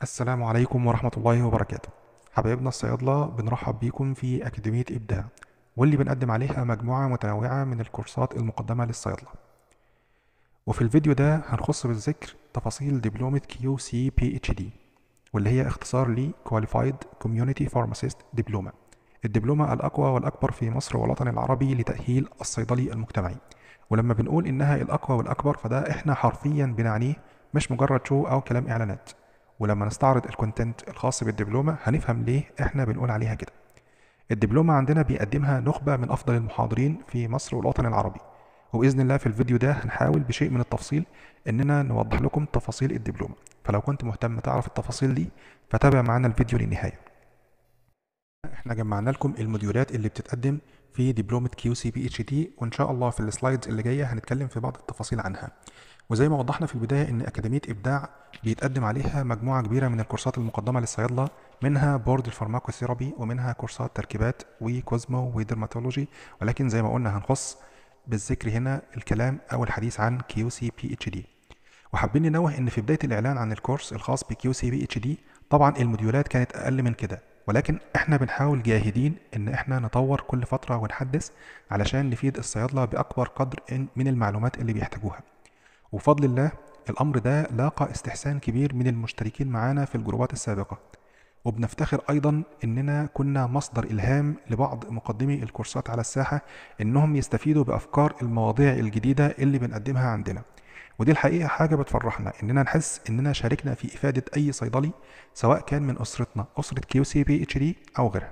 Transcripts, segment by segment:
السلام عليكم ورحمة الله وبركاته حبايبنا الصيادلة بنرحب بيكم في أكاديمية إبداع واللي بنقدم عليها مجموعة متنوعة من الكورسات المقدمة للصيادلة وفي الفيديو ده هنخص بالذكر تفاصيل دبلومة كيو سي بي اتش دي واللي هي اختصار ل Qualified Community Pharmacist Diploma الدبلومة الأقوى والأكبر في مصر والوطن العربي لتأهيل الصيدلي المجتمعي ولما بنقول إنها الأقوى والأكبر فده إحنا حرفيا بنعنيه مش مجرد شو أو كلام إعلانات ولما نستعرض الكونتنت الخاص بالدبلومة هنفهم ليه احنا بنقول عليها كده الدبلومة عندنا بيقدمها نخبة من أفضل المحاضرين في مصر والوطن العربي وبإذن الله في الفيديو ده هنحاول بشيء من التفصيل إننا نوضح لكم تفاصيل الدبلومة فلو كنت مهتم تعرف التفاصيل دي فتابع معنا الفيديو للنهاية احنا جمعنا لكم الموديولات اللي بتتقدم في دبلومة كيو سي بي اتش دي وإن شاء الله في السلايدز اللي جاية هنتكلم في بعض التفاصيل عنها وزي ما وضحنا في البداية إن أكاديمية إبداع بيتقدم عليها مجموعة كبيرة من الكورسات المقدمة للصيادلة منها بورد الفارماكوثيرابي ومنها كورسات تركيبات وكوزمو ودرماتولوجي ولكن زي ما قلنا هنخص بالذكر هنا الكلام أو الحديث عن كيو سي بي اتش دي وحابين ننوه إن في بداية الإعلان عن الكورس الخاص بكيو سي بي اتش دي طبعا الموديولات كانت أقل من كده ولكن احنا بنحاول جاهدين ان احنا نطور كل فترة ونحدث علشان نفيد الصيادلة بأكبر قدر من المعلومات اللي بيحتاجوها وبفضل الله الأمر ده لاقى استحسان كبير من المشتركين معانا في الجروبات السابقة وبنفتخر أيضا إننا كنا مصدر إلهام لبعض مقدمي الكورسات على الساحة إنهم يستفيدوا بأفكار المواضيع الجديدة اللي بنقدمها عندنا ودي الحقيقة حاجة بتفرحنا إننا نحس إننا شاركنا في إفادة أي صيدلي سواء كان من أسرتنا أسرة كيو سي بي اتش دي أو غيرها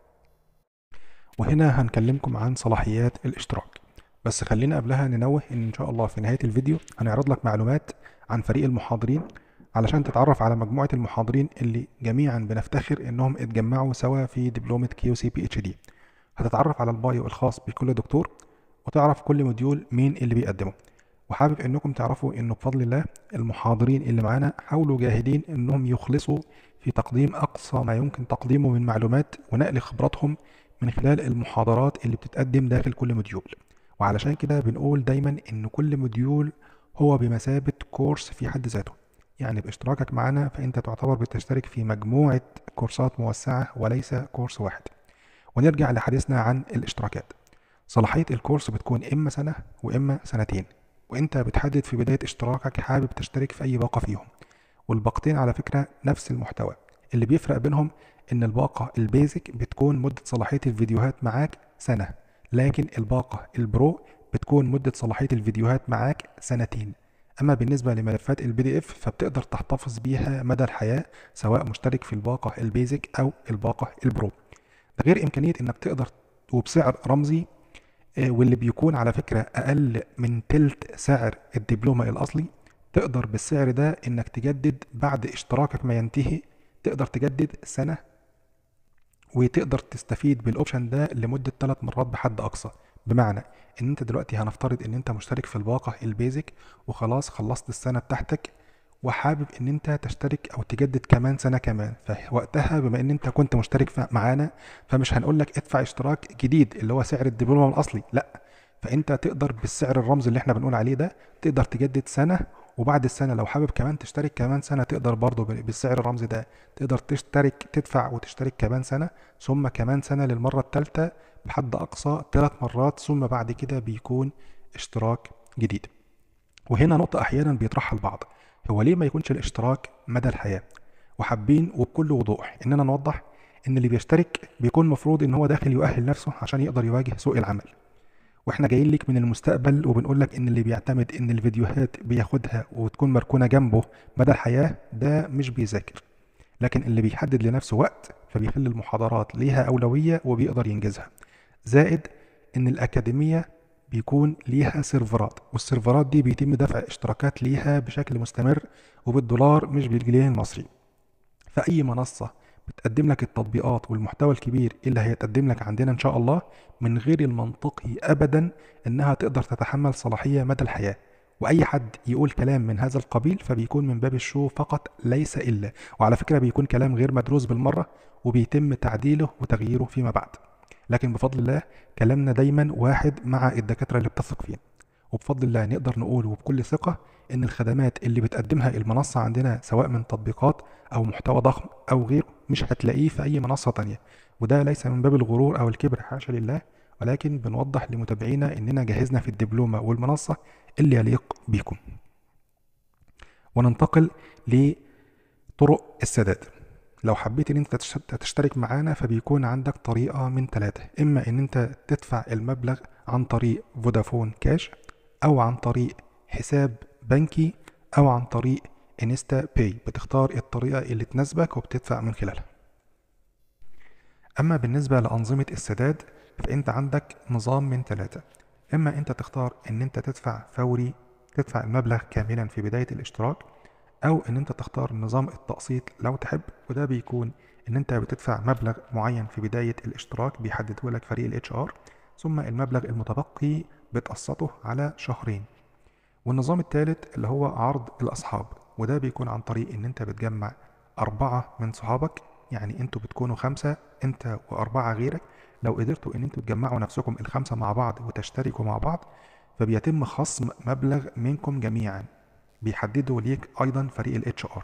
وهنا هنكلمكم عن صلاحيات الاشتراك بس خلينا قبلها ننوه ان ان شاء الله في نهايه الفيديو هنعرض لك معلومات عن فريق المحاضرين علشان تتعرف على مجموعه المحاضرين اللي جميعا بنفتخر انهم اتجمعوا سوا في دبلومه كيو سي بي اتش دي هتتعرف على البايو الخاص بكل دكتور وتعرف كل موديول مين اللي بيقدمه وحابب انكم تعرفوا انه بفضل الله المحاضرين اللي معانا حاولوا جاهدين انهم يخلصوا في تقديم اقصى ما يمكن تقديمه من معلومات ونقل خبراتهم من خلال المحاضرات اللي بتتقدم داخل كل موديول وعلشان كده بنقول دايما ان كل موديول هو بمثابة كورس في حد ذاته يعني باشتراكك معنا فانت تعتبر بتشترك في مجموعة كورسات موسعة وليس كورس واحد ونرجع لحديثنا عن الاشتراكات صلاحية الكورس بتكون اما سنة واما سنتين وانت بتحدد في بداية اشتراكك حابب تشترك في اي باقة فيهم والباقتين على فكرة نفس المحتوى اللي بيفرق بينهم ان الباقة البيزك بتكون مدة صلاحية الفيديوهات معاك سنة لكن الباقة البرو بتكون مدة صلاحية الفيديوهات معاك سنتين أما بالنسبة لملفات البي دي اف فبتقدر تحتفظ بيها مدى الحياة سواء مشترك في الباقة البيزك أو الباقة البرو ده غير إمكانية إنك تقدر وبسعر رمزي واللي بيكون على فكرة أقل من تلت سعر الدبلومة الأصلي تقدر بالسعر ده إنك تجدد بعد اشتراكك ما ينتهي تقدر تجدد سنة وتقدر تستفيد بالاوبشن ده لمده 3 مرات بحد اقصى بمعنى ان انت دلوقتي هنفترض ان انت مشترك في الباقه البيزك وخلاص خلصت السنه بتاعتك وحابب ان انت تشترك او تجدد كمان سنه كمان فوقتها بما ان انت كنت مشترك معانا فمش هنقول لك ادفع اشتراك جديد اللي هو سعر الدبلومه الاصلي لا فانت تقدر بالسعر الرمزي اللي احنا بنقول عليه ده تقدر تجدد سنه وبعد السنه لو حابب كمان تشترك كمان سنه تقدر برضه بالسعر الرمزي ده تقدر تشترك تدفع وتشترك كمان سنه ثم كمان سنه للمره الثالثه بحد اقصى ثلاث مرات ثم بعد كده بيكون اشتراك جديد وهنا نقطه احيانا بيطرحها البعض هو ليه ما يكونش الاشتراك مدى الحياه وحابين وبكل وضوح اننا نوضح ان اللي بيشترك بيكون مفروض ان هو داخل يؤهل نفسه عشان يقدر يواجه سوق العمل واحنا جايين لك من المستقبل وبنقول لك ان اللي بيعتمد ان الفيديوهات بياخدها وتكون مركونه جنبه مدى الحياه ده مش بيذاكر لكن اللي بيحدد لنفسه وقت فبيخلي المحاضرات ليها اولويه وبيقدر ينجزها زائد ان الاكاديميه بيكون ليها سيرفرات والسيرفرات دي بيتم دفع اشتراكات ليها بشكل مستمر وبالدولار مش بالجنيه المصري فاي منصه بتقدم لك التطبيقات والمحتوى الكبير اللي هيتقدم لك عندنا ان شاء الله من غير المنطقي ابدا انها تقدر تتحمل صلاحيه مدى الحياه واي حد يقول كلام من هذا القبيل فبيكون من باب الشو فقط ليس الا وعلى فكره بيكون كلام غير مدروس بالمره وبيتم تعديله وتغييره فيما بعد لكن بفضل الله كلامنا دايما واحد مع الدكاتره اللي بتثق فينا وبفضل الله نقدر نقول وبكل ثقه ان الخدمات اللي بتقدمها المنصة عندنا سواء من تطبيقات او محتوى ضخم او غيره مش هتلاقيه في اي منصة تانية وده ليس من باب الغرور او الكبر حاشا لله ولكن بنوضح لمتابعينا اننا جهزنا في الدبلومة والمنصة اللي يليق بيكم وننتقل لطرق السداد لو حبيت ان انت تشترك معانا فبيكون عندك طريقة من ثلاثة اما ان انت تدفع المبلغ عن طريق فودافون كاش او عن طريق حساب بنكي او عن طريق انستا باي بتختار الطريقة اللي تناسبك وبتدفع من خلالها اما بالنسبة لانظمة السداد فانت عندك نظام من ثلاثة اما انت تختار ان انت تدفع فوري تدفع المبلغ كاملا في بداية الاشتراك او ان انت تختار نظام التقسيط لو تحب وده بيكون ان انت بتدفع مبلغ معين في بداية الاشتراك بيحدده لك فريق الاتش ار ثم المبلغ المتبقي بتقسطه على شهرين والنظام الثالث اللي هو عرض الاصحاب وده بيكون عن طريق ان انت بتجمع اربعة من صحابك يعني انتوا بتكونوا خمسة انت واربعة غيرك لو قدرتوا ان انتوا تجمعوا نفسكم الخمسة مع بعض وتشتركوا مع بعض فبيتم خصم مبلغ منكم جميعا بيحدده ليك ايضا فريق الاتش ار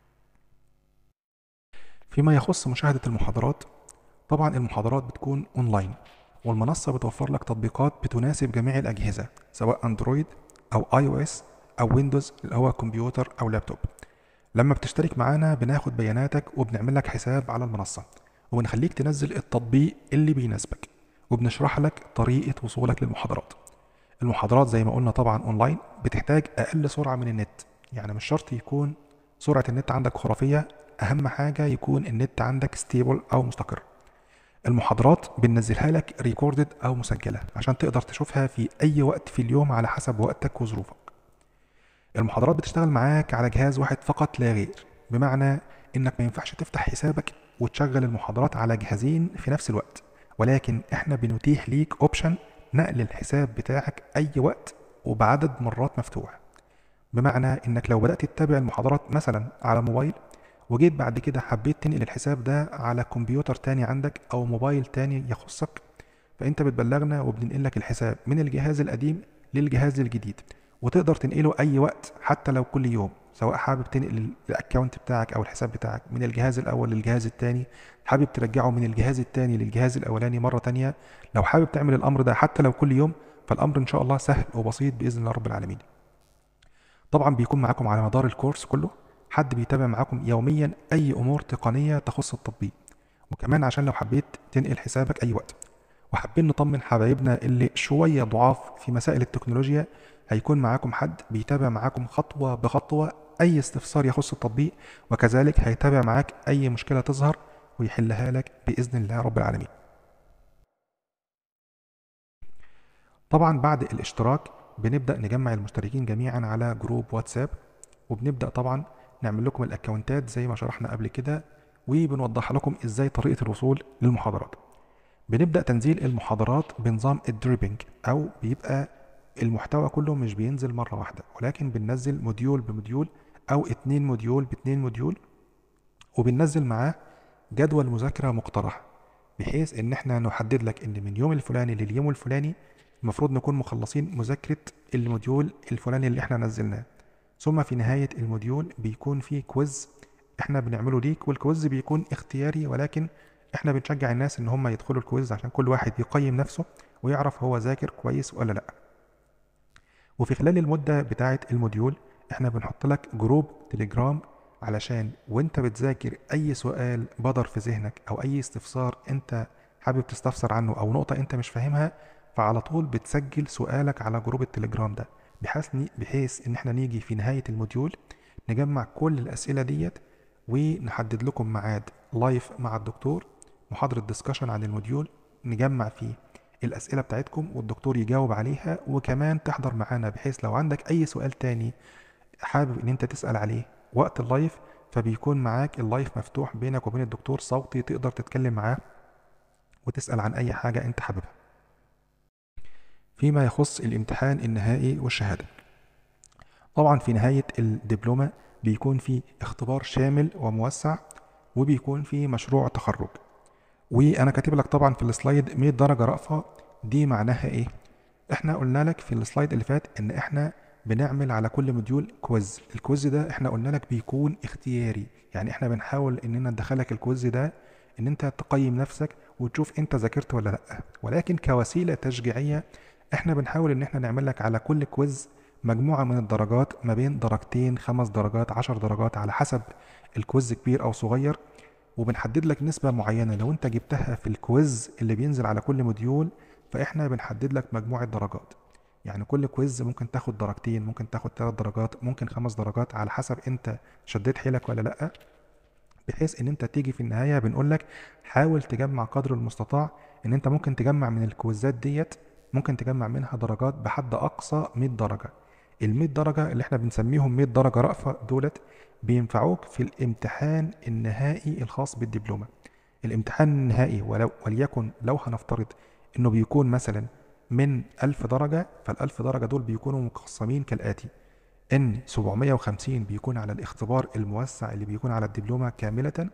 فيما يخص مشاهدة المحاضرات طبعا المحاضرات بتكون اونلاين والمنصة بتوفر لك تطبيقات بتناسب جميع الأجهزة سواء أندرويد أو آي أو إس أو ويندوز اللي هو كمبيوتر أو لابتوب لما بتشترك معانا بناخد بياناتك وبنعمل لك حساب على المنصة وبنخليك تنزل التطبيق اللي بيناسبك وبنشرح لك طريقة وصولك للمحاضرات المحاضرات زي ما قلنا طبعا اونلاين بتحتاج اقل سرعة من النت يعني مش شرط يكون سرعة النت عندك خرافية اهم حاجة يكون النت عندك ستيبل او مستقر المحاضرات بننزلها لك ريكوردد او مسجلة عشان تقدر تشوفها في اي وقت في اليوم على حسب وقتك وظروفك المحاضرات بتشتغل معاك على جهاز واحد فقط لا غير بمعنى انك ما ينفعش تفتح حسابك وتشغل المحاضرات على جهازين في نفس الوقت ولكن احنا بنتيح ليك اوبشن نقل الحساب بتاعك اي وقت وبعدد مرات مفتوح بمعنى انك لو بدأت تتابع المحاضرات مثلا على موبايل وجيت بعد كده حبيت تنقل الحساب ده على كمبيوتر تاني عندك او موبايل تاني يخصك فانت بتبلغنا وبننقل لك الحساب من الجهاز القديم للجهاز الجديد وتقدر تنقله اي وقت حتى لو كل يوم سواء حابب تنقل الاكونت بتاعك او الحساب بتاعك من الجهاز الاول للجهاز الثاني حابب ترجعه من الجهاز الثاني للجهاز الاولاني مره تانية لو حابب تعمل الامر ده حتى لو كل يوم فالامر ان شاء الله سهل وبسيط باذن الله رب العالمين طبعا بيكون معاكم على مدار الكورس كله حد بيتابع معاكم يوميا اي امور تقنيه تخص التطبيق وكمان عشان لو حبيت تنقل حسابك اي وقت وحابين نطمن حبايبنا اللي شويه ضعاف في مسائل التكنولوجيا هيكون معاكم حد بيتابع معاكم خطوه بخطوه اي استفسار يخص التطبيق وكذلك هيتابع معاك اي مشكله تظهر ويحلها لك باذن الله رب العالمين طبعا بعد الاشتراك بنبدا نجمع المشتركين جميعا على جروب واتساب وبنبدا طبعا نعمل لكم الاكونتات زي ما شرحنا قبل كده وبنوضح لكم ازاي طريقه الوصول للمحاضرات بنبدا تنزيل المحاضرات بنظام الدريبنج او بيبقى المحتوى كله مش بينزل مره واحده ولكن بننزل موديول بموديول او اتنين موديول باتنين موديول وبننزل معاه جدول مذاكره مقترح بحيث ان احنا نحدد لك ان من يوم الفلاني لليوم الفلاني المفروض نكون مخلصين مذاكره الموديول الفلاني اللي احنا نزلناه ثم في نهايه الموديول بيكون في كويز احنا بنعمله ليك والكويز بيكون اختياري ولكن احنا بنشجع الناس ان هم يدخلوا الكويز عشان كل واحد يقيم نفسه ويعرف هو ذاكر كويس ولا لا وفي خلال المدة بتاعة الموديول احنا بنحط لك جروب تليجرام علشان وانت بتذاكر اي سؤال بدر في ذهنك او اي استفسار انت حابب تستفسر عنه او نقطة انت مش فاهمها فعلى طول بتسجل سؤالك على جروب التليجرام ده بحيث بحيث ان احنا نيجي في نهاية الموديول نجمع كل الاسئلة ديت ونحدد لكم ميعاد لايف مع الدكتور محاضرة ديسكشن عن الموديول نجمع فيه الأسئلة بتاعتكم والدكتور يجاوب عليها وكمان تحضر معانا بحيث لو عندك أي سؤال تاني حابب إن أنت تسأل عليه وقت اللايف فبيكون معاك اللايف مفتوح بينك وبين الدكتور صوتي تقدر تتكلم معاه وتسأل عن أي حاجة أنت حاببها فيما يخص الامتحان النهائي والشهادة طبعا في نهاية الدبلومة بيكون في اختبار شامل وموسع وبيكون في مشروع تخرج وانا كاتب لك طبعا في السلايد 100 درجه رأفة دي معناها ايه احنا قلنا لك في السلايد اللي فات ان احنا بنعمل على كل موديول كويز الكويز ده احنا قلنا لك بيكون اختياري يعني احنا بنحاول اننا ندخلك الكويز ده ان انت تقيم نفسك وتشوف انت ذاكرت ولا لا ولكن كوسيله تشجيعيه احنا بنحاول ان احنا نعمل لك على كل كويز مجموعه من الدرجات ما بين درجتين خمس درجات عشر درجات على حسب الكويز كبير او صغير وبنحدد لك نسبه معينه لو انت جبتها في الكويز اللي بينزل على كل موديول فاحنا بنحدد لك مجموعه درجات يعني كل كويز ممكن تاخد درجتين ممكن تاخد ثلاث درجات ممكن خمس درجات على حسب انت شديت حيلك ولا لا بحيث ان انت تيجي في النهايه بنقول لك حاول تجمع قدر المستطاع ان انت ممكن تجمع من الكويزات ديت ممكن تجمع منها درجات بحد اقصى 100 درجه ال 100 درجه اللي احنا بنسميهم 100 درجه رأفه دولت بينفعوك في الامتحان النهائي الخاص بالدبلومه الامتحان النهائي ولو وليكن لو هنفترض انه بيكون مثلا من 1000 درجه فال1000 درجه دول بيكونوا مقسمين كالاتي ان 750 بيكون على الاختبار الموسع اللي بيكون على الدبلومه كامله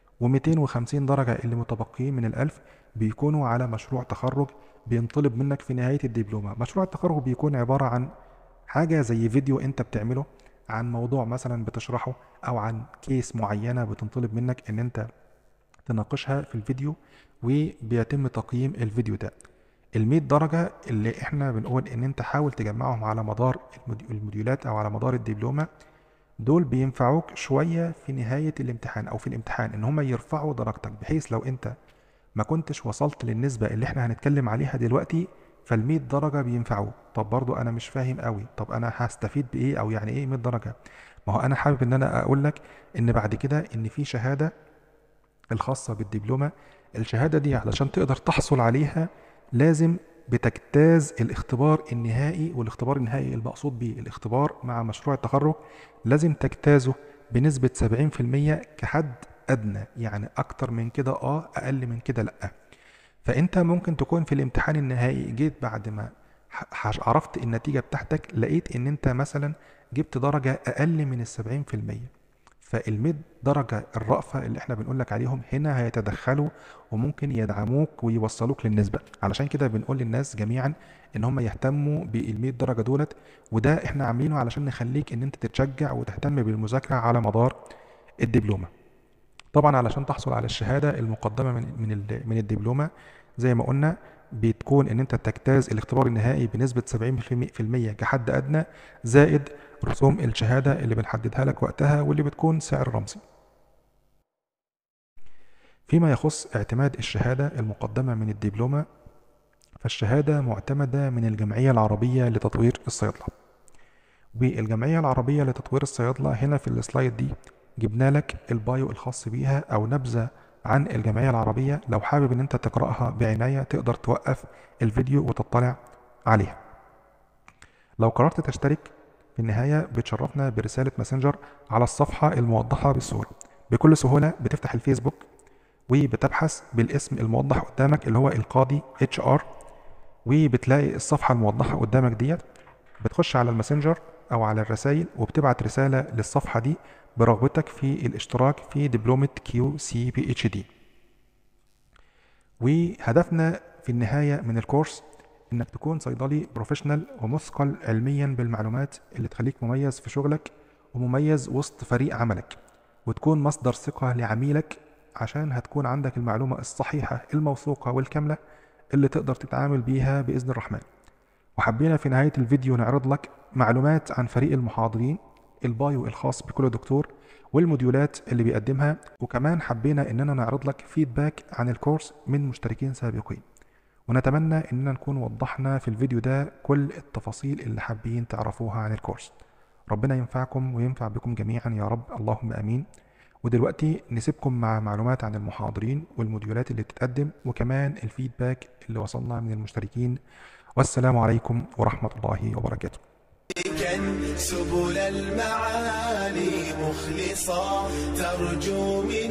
و250 درجه اللي متبقيين من الألف بيكونوا على مشروع تخرج بينطلب منك في نهايه الدبلومه مشروع التخرج بيكون عباره عن حاجه زي فيديو انت بتعمله عن موضوع مثلا بتشرحه او عن كيس معينه بتنطلب منك ان انت تناقشها في الفيديو وبيتم تقييم الفيديو ده ال 100 درجة اللي احنا بنقول ان انت حاول تجمعهم على مدار الموديولات او على مدار الدبلومة دول بينفعوك شوية في نهاية الامتحان او في الامتحان ان هم يرفعوا درجتك بحيث لو انت ما كنتش وصلت للنسبة اللي احنا هنتكلم عليها دلوقتي فال 100 درجة بينفعوك طب برضو انا مش فاهم قوي طب انا هستفيد بايه او يعني ايه 100 درجة ما هو انا حابب ان انا اقول لك ان بعد كده ان في شهادة الخاصة بالدبلومة الشهادة دي علشان تقدر تحصل عليها لازم بتجتاز الاختبار النهائي والاختبار النهائي المقصود به الاختبار مع مشروع التخرج لازم تجتازه بنسبة 70% كحد أدنى يعني أكتر من كده آه أقل من كده لأ فأنت ممكن تكون في الامتحان النهائي جيت بعد ما عرفت النتيجة بتاعتك لقيت إن أنت مثلا جبت درجة أقل من السبعين في المية فالميد درجة الرأفة اللي احنا بنقول لك عليهم هنا هيتدخلوا وممكن يدعموك ويوصلوك للنسبة علشان كده بنقول للناس جميعا ان هم يهتموا بالميد درجة دولت وده احنا عاملينه علشان نخليك ان انت تتشجع وتهتم بالمذاكرة على مدار الدبلومة طبعا علشان تحصل على الشهادة المقدمة من من من الدبلومة زي ما قلنا بتكون ان انت تجتاز الاختبار النهائي بنسبة 70% كحد ادنى زائد رسوم الشهادة اللي بنحددها لك وقتها واللي بتكون سعر رمزي فيما يخص اعتماد الشهادة المقدمة من الدبلومة فالشهادة معتمدة من الجمعية العربية لتطوير الصيدلة والجمعية العربية لتطوير الصيادلة هنا في السلايد دي جبنا لك البايو الخاص بيها أو نبذة عن الجمعية العربية لو حابب ان انت تقرأها بعناية تقدر توقف الفيديو وتطلع عليها لو قررت تشترك في النهاية بتشرفنا برسالة ماسنجر على الصفحة الموضحة بالصورة بكل سهولة بتفتح الفيسبوك وبتبحث بالاسم الموضح قدامك اللي هو القاضي اتش ار وبتلاقي الصفحة الموضحة قدامك ديت بتخش على الماسنجر او على الرسائل وبتبعت رسالة للصفحة دي برغبتك في الاشتراك في دبلومة كيو سي بي اتش دي وهدفنا في النهاية من الكورس انك تكون صيدلي بروفيشنال ومثقل علميا بالمعلومات اللي تخليك مميز في شغلك ومميز وسط فريق عملك وتكون مصدر ثقة لعميلك عشان هتكون عندك المعلومة الصحيحة الموثوقة والكاملة اللي تقدر تتعامل بيها بإذن الرحمن وحبينا في نهاية الفيديو نعرض لك معلومات عن فريق المحاضرين البايو الخاص بكل دكتور والموديولات اللي بيقدمها وكمان حبينا اننا نعرض لك فيدباك عن الكورس من مشتركين سابقين ونتمنى اننا نكون وضحنا في الفيديو ده كل التفاصيل اللي حابين تعرفوها عن الكورس ربنا ينفعكم وينفع بكم جميعا يا رب اللهم امين ودلوقتي نسيبكم مع معلومات عن المحاضرين والموديولات اللي بتتقدم وكمان الفيدباك اللي وصلنا من المشتركين والسلام عليكم ورحمة الله وبركاته سبل المعالي مخلصا ترجو من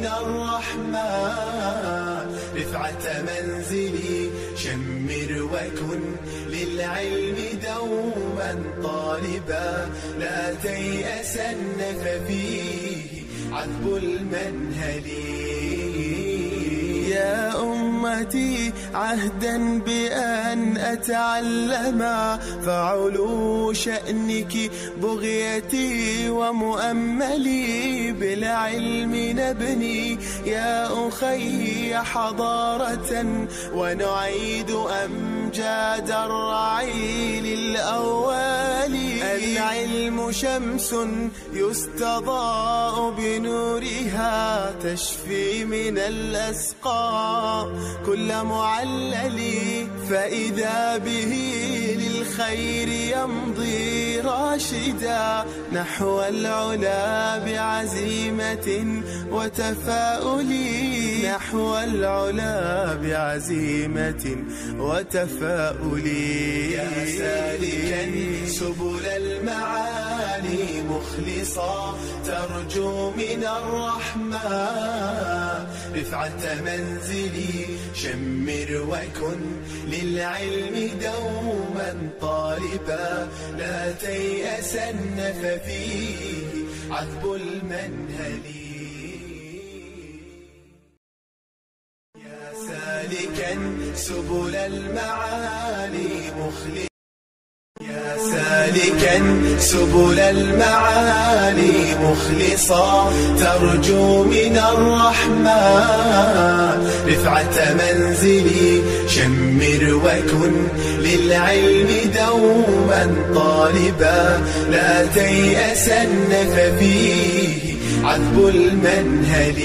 الرحمن رفعة منزلي شمر وكن للعلم دوما طالبا لا تيأسن ففيه عذب المنهل يا أم أمتي عهدا بأن أتعلم فعلو شأنك بغيتي ومؤملي بالعلم نبني يا أخي حضارة ونعيد أمجاد الرعيل الأول العلم شمس يستضاء بنورها تشفي من الأسقى كل معلل فإذا به للخير يمضي راشدا نحو العلا بعزيمة وتفاؤل نحو العلا بعزيمة وتفاؤل يا سالكا سبل المعالي مخلصا ترجو من الرحمن رفعة منزلي شمر وكن للعلم دوما طالبا لا تيأسن ففيه عذب المنهل يا سالكا سبل المعالي مخلصا يا سالكا سبل المعالي مخلصا ترجو من الرحمن رفعة منزلي شمر وكن للعلم دوما طالبا لا تيأسن ففيه عذب المنهل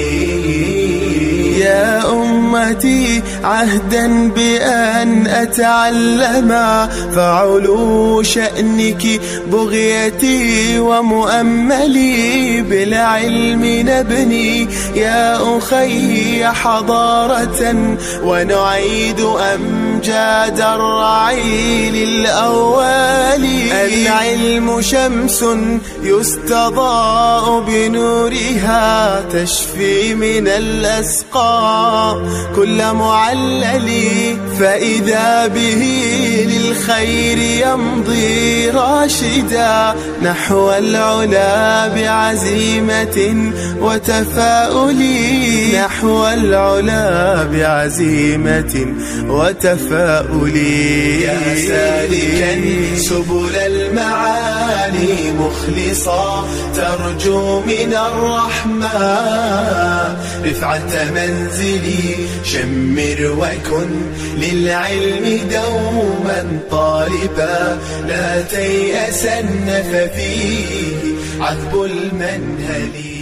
يا أمتي عهدا بأن أتعلم فعلو شأنك بغيتي ومؤملي بالعلم نبني يا أخي حضارة ونعيد أمجاد الرعيل الأول العلم شمس يستضاء بنورها تشفي من الأسقى كل معلل فإذا به للخير يمضي راشدا نحو العلا بعزيمة وتفاؤل نحو العلا بعزيمة وتفاؤل يا سالكا سبل المعالي مخلصا ترجو من الرحمن رفعة منزلي شمر وكن للعلم دوما طالبا لا تيأسن ففيه عذب المنهل